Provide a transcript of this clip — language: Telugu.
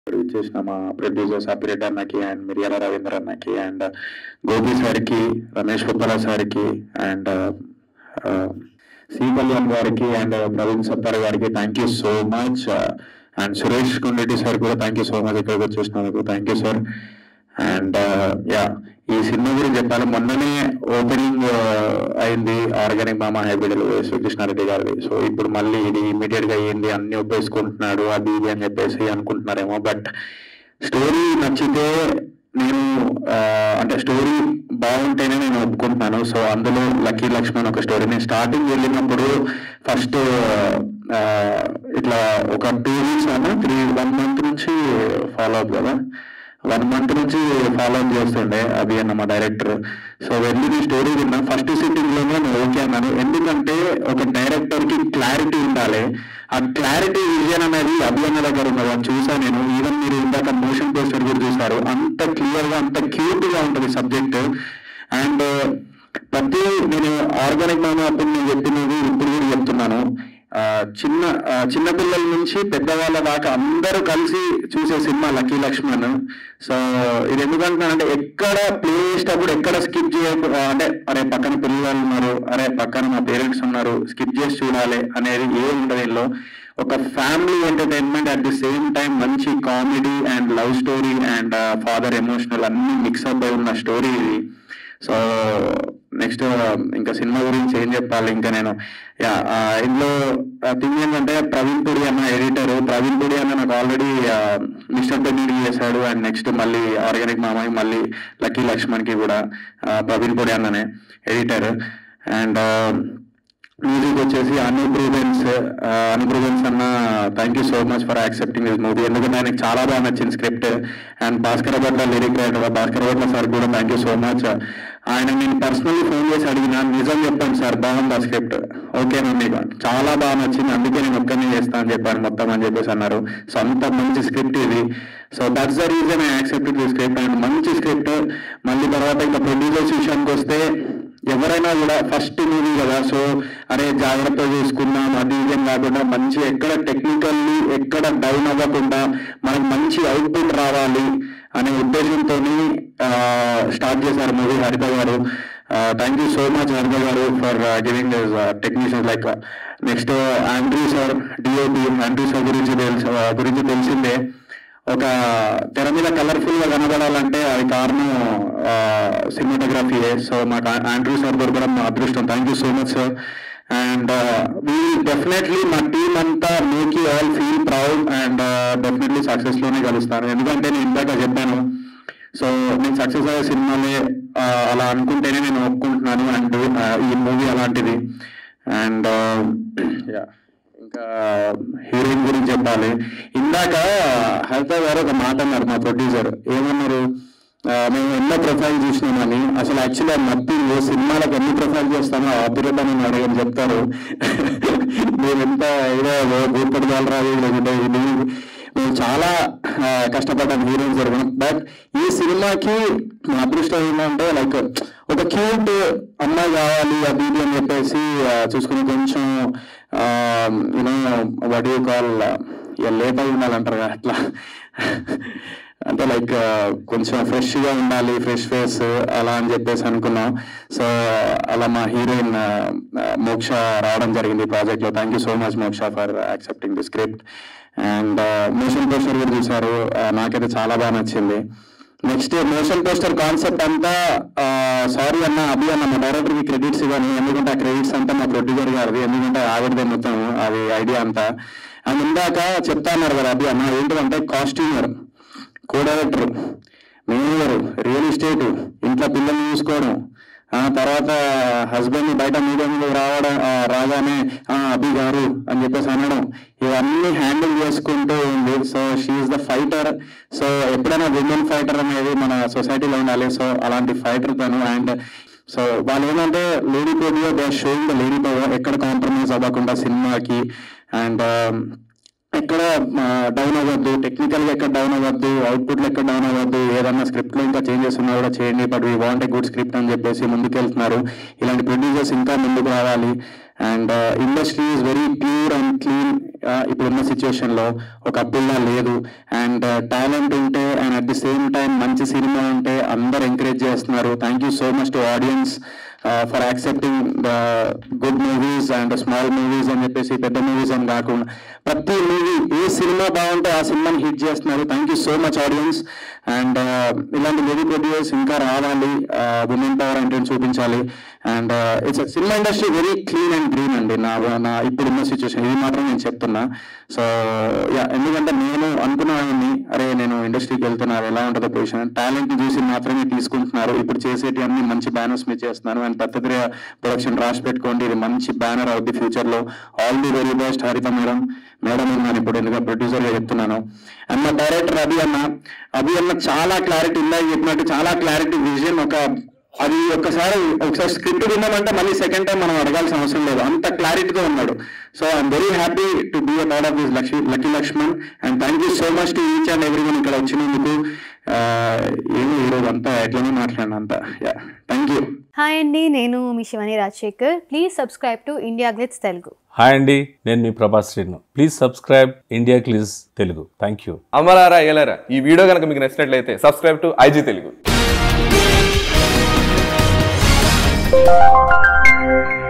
చేసిన మా ప్రొడ్యూసర్ సపిరెడ్డి అన్నకి అండ్ మిరియాల రవీంద్ర అన్నకి అండ్ గోపి సార్కి రమేష్ కుప్పల సార్కి అండ్ సి కళ్యాణ్ గారికి అండ్ ప్రవీణ్ సత్తార్ గారికి thank you so much and Suresh Kondeddi sir కూడా థ్యాంక్ యూ సో మచ్ ఇక్కడికి వచ్చేసినందుకు thank you sir and yeah ఈ సినిమా గురించి చెప్పాలి మొన్ననే ఓపెనింగ్ అయింది ఆర్గానిక్ మామ హైబ్రిడ్ శ్రీకృష్ణారెడ్డి గారిది సో ఇప్పుడు మళ్ళీ ఇది ఇమీడియట్ గా ఏంది అన్ని ఒప్పేసుకుంటున్నాడు అది ఇది అని చెప్పేసి అనుకుంటున్నారేమో బట్ స్టోరీ నచ్చితే నేను ఆ, అంటే స్టోరీ బాగుంటేనే నేను ఒప్పుకుంటున్నాను సో అందులో లక్కీ లక్ష్మణ్ ఒక స్టోరీ నేను స్టార్టింగ్ వెళ్ళినప్పుడు ఫస్ట్ ఇట్లా ఒక టూ వీక్స్ అన్న త్రీ వన్ మంత్ నుంచి ఫాలో అప్ కదా వన్ మంత్ నుంచి ఫాలో అప్ చేస్తుండే అభి అన్న మా డైరెక్టర్ సో వెళ్ళి నేను స్టోరీ విన్నా ఫస్ట్ సిట్టింగ్ లోనే నేను ఓకే అన్నాను ఎందుకంటే ఒక డైరెక్టర్ కి క్లారిటీ ఉండాలి ఆ క్లారిటీ విజన్ అనేది అభి అన్న దగ్గర ఉన్నది అది చూసా నేను ఈవెన్ మీరు ఇందాక మోషన్ పోస్టర్ కూడా చూసారు అంత క్లియర్ గా అంత క్యూట్ గా ఉంటుంది సబ్జెక్ట్ అండ్ ప్రతి నేను ఆర్గానిక్ మామ అప్పుడు నేను చెప్పినది ఇప్పుడు కూడా చెప్తున్నాను ఆ, చిన్న ఆ, చిన్న పిల్లల నుంచి పెద్దవాళ్ళ దాకా అందరూ కలిసి చూసే సినిమా లక్కీ లక్ష్మణ్ సో ఇది ఎందుకంటున్నానంటే ఎక్కడ ప్లే చేసేటప్పుడు ఎక్కడ స్కిప్ చేయ అంటే అరే పక్కన పిల్లలు ఉన్నారు అరే పక్కన మా పేరెంట్స్ ఉన్నారు స్కిప్ చేసి చూడాలి అనేది ఏం ఉండదు దీనిలో ఒక family entertainment at the same time మంచి comedy and love story and father emotional అన్ని మిక్స్ అప్ అయి ఉన్న స్టోరీ ఇది సో నెక్స్ట్ ఇంకా సినిమా గురించి ఏం చెప్పాలి ఇంకా నేను యా ఇందులో థింగ్ ఏంటంటే ప్రవీణ్ పుడి అన్న ఎడిటర్ ప్రవీణ్ పుడి అన్న నాకు ఆల్రెడీ మిస్టర్ పెన్నీడి చేశాడు అండ్ నెక్స్ట్ మళ్ళీ ఆర్గానిక్ మామయ్య మళ్ళీ లక్కీ లక్ష్మణ్కి కూడా ఆ, ప్రవీణ్ పుడి అన్ననే ఎడిటర్ అండ్ మ్యూజిక్ వచ్చేసి అనూప్ రూబెన్స్ అనూప్ రూబెన్స్ అన్న thank you so much for accepting this movie ఎందుకంటే ఆయనకి చాలా బాగా నచ్చింది script and Bhaskar Bhatla lyric writer Bhaskar Bhatla sir కూడా థ్యాంక్ యూ సో మచ్ ఆయన నేను పర్సనల్లీ ఫోన్ చేసి అడిగిన నిజం చెప్పండి సార్ బాగుంది ఆ స్క్రిప్ట్ ఓకేనా మీకు చాలా బాగా నచ్చింది అందుకే నేను ఒక్కనే చేస్తా అని చెప్పాను మొత్తం అని చెప్పేసి అన్నారు సో అంత మంచి స్క్రిప్ట్ ఇది so that's the reason I accepted the script and మంచి స్క్రిప్ట్ మళ్ళీ తర్వాత ఇంకా ప్రొడ్యూసర్స్ విషయానికి వస్తే ఎవరైనా కూడా ఫస్ట్ మూవీ కదా సో అరే జాగ్రత్త చూసుకుందాం అది ఇది అని కాకుండా మంచి ఎక్కడ టెక్నికల్లీ ఎక్కడ డౌన్ అవ్వకుండా మనకు మంచి అవుట్పుట్ రావాలి అనే ఉద్దేశంతో స్టార్ట్ చేశారు మూవీ హరిత గారు thank you so much Haritha garu for giving this technician like next Andrew sir DOP Andrew sir గురించి తెలుసు గురించి తెలిసిందే ఒక తెర మీద కలర్ఫుల్ గా కనబడాలంటే అది కారణం సినిమాటోగ్రఫీయే సో మాకు ఆ- ఆండ్రూ సార్ దొరకడం మా అదృష్టం thank you so much sir and we definitely మా టీమ్ అంతా make you all feel proud and definitely success లోనే కలుస్తాను ఎందుకంటే నేను ఇందాక చెప్పాను సో నేను సక్సెస్ అయ్యే సినిమాలే ఆ, అలా అనుకుంటేనే నేను ఒప్పుకుంటున్నాను అండ్ ఈ మూవీ అలాంటిది అండ్ యా ఇంకా హీరోయిన్ గురించి చెప్పాలి ఇందాక హరిత గారు ఒక మాట అన్నారు మా ప్రొడ్యూసర్ ఏమన్నారు ఆ, మేము ఎన్నో ప్రొఫైల్ చూసినామని అసలు యాక్చువల్లీ నథింగ్ సినిమాలకు ఎన్ని ప్రొఫైల్ చేస్తామో అభివృద్ధి అని అడిగని చెప్తారు మేము ఎంత ఏదో గూపడి రాదు లేకుంటే ఇది మేము చాలా ఆ, కష్టపడ్డాం హీరోయిన్స్ జరగడం బట్ ఈ సినిమాకి మా అదృష్టం ఏంటంటే లైక్ ఒక క్యూట్ అమ్మాయి కావాలి అది ఇది అని చెప్పేసి ఆ, చూసుకుని కొంచెం you know what you call late అయి ఉండాలంటారు కదా అట్లా అంటే లైక్ కొంచెం ఫ్రెష్ గా ఉండాలి ఫ్రెష్ ఫేస్ అలా అని చెప్పేసి అనుకున్నాం సో అలా మా హీరోయిన్ మోక్ష రావడం జరిగింది ప్రాజెక్ట్ లో thank you so much Moksha for accepting the script and motion poster కూడా చూసారు ఆ, నాకైతే చాలా బాగా నచ్చింది నెక్స్ట్ మోషన్ పోస్టర్ కాన్సెప్ట్ అంతా సారీ అన్న అభి అన్న మా డైరెక్టర్ కి క్రెడిట్స్ ఇవ్వను ఎందుకంటే ఆ క్రెడిట్స్ అంతా మా ప్రొడ్యూసర్ గారిది ఎందుకంటే ఆవిడదే మొత్తం అది ఐడియా అంతా అండ్ ఇందాక చెప్తా అన్నారు కదా అభి అన్న ఏంటంటే costumer co director manager real estate ఇంట్లో పిల్లల్ని చూసుకోవడం ఆ తర్వాత హస్బెండ్ బయట మీడియా మీద రావడం ఆ, రాగానే ఆ, అభి గారు అని చెప్పేసి అనడం ఇవన్నీ హ్యాండిల్ చేసుకుంటూ ఉంది so she's the fighter so ఎప్పుడైనా విమెన్ ఫైటర్ అనేది మన సొసైటీలో ఉండాలి సో అలాంటి ఫైటర్ తను అండ్ సో వాళ్ళు ఏంటంటే lady power they showing the lady power ఎక్కడ కాంప్రమైజ్ అవ్వకుండా సినిమాకి అండ్ ఎక్కడ డౌన్ అవ్వద్దు టెక్నికల్ గా ఎక్కడ డౌన్ అవ్వద్దు అవుట్పుట్ లో ఎక్కడ డౌన్ అవ్వద్దు ఏదన్నా స్క్రిప్ట్ లో ఇంకా చేంజెస్ ఉన్నా కూడా చేయండి but we want a good script అని చెప్పేసి ముందుకు వెళ్తున్నారు ఇలాంటి ప్రొడ్యూసర్స్ ఇంకా ముందుకు రావాలి and industry is very pure and clean ఇప్పుడున్న సిచ్యువేషన్లో ఒక అప్పుల్లా లేదు అండ్ టాలెంట్ ఉంటే and at the same time మంచి సినిమా ఉంటే అందరు ఎంకరేజ్ చేస్తున్నారు thank you so much to audience for accepting the good movies and small movies అని చెప్పేసి పెద్ద మూవీస్ అని కాకుండా ప్రతి మూవీ ఏ సినిమా బాగుంటే ఆ సినిమాని హిట్ చేస్తున్నారు thank you so much audience and ఇలాంటి మూవీ ప్రొడ్యూసర్స్ ఇంకా రావాలి ఉమెన్ పవర్ అంటే చూపించాలి అండ్ ఇట్స్ సినిమా industry very clean and green అండి నా నా ఇప్పుడున్న సిచ్యువేషన్ ఇది మాత్రం నేను చెప్తున్నా సో యా ఎందుకంటే నేను అనుకున్నాను అరే నేను ఇండస్ట్రీకి వెళ్తున్నారు ఎలా ఉంటుందో పొజిషన్ టాలెంట్ చూసి మాత్రమే తీసుకుంటున్నారు ఇప్పుడు చేసేటి అన్ని మంచి బ్యానర్స్ మీద చేస్తున్నారు అండ్ దత్తాత్రేయ ప్రొడక్షన్ రాసి పెట్టుకోండి ఇది మంచి బ్యానర్ అవుద్ది ఫ్యూచర్ లో all the very best Haritha madam madam ఉన్నాను ఇప్పుడు ఎందుకంటే ప్రొడ్యూసర్ గా చెప్తున్నాను అండ్ మా డైరెక్టర్ అభి అన్న అభి అన్న చాలా క్లారిటీ ఇందాక చెప్పినట్టు చాలా క్లారిటీ విజన్ ఒక అది ఒక్కసారి ఒకసారి స్క్రిప్ట్ విన్నామంటే మళ్ళీ సెకండ్ టైం మనం అడగాల్సిన అవసరం లేదు అంత క్లారిటీతో ఉన్నాడు so I'm very happy to be a part of this Lakshmi lucky Lakshman and thank you so much to each and every one ఇక్కడ వచ్చినందుకు ఆ, ఏమో ఈరోజు అంతా ఎట్లనే మాట్లాడిన అంతా యా థ్యాంక్ యూ హాయ్ అండి నేను మీ Shivani Rajasekhar please subscribe to India Glitz Telugu hi అండి నేను మీ Prabhas Srinu please subscribe India Glitz Telugu thank you అమలారా ఎలారా ఈ వీడియో కనుక మీకు నచ్చినట్లయితే సబ్స్క్రైబ్ టు ఐజీ తెలుగు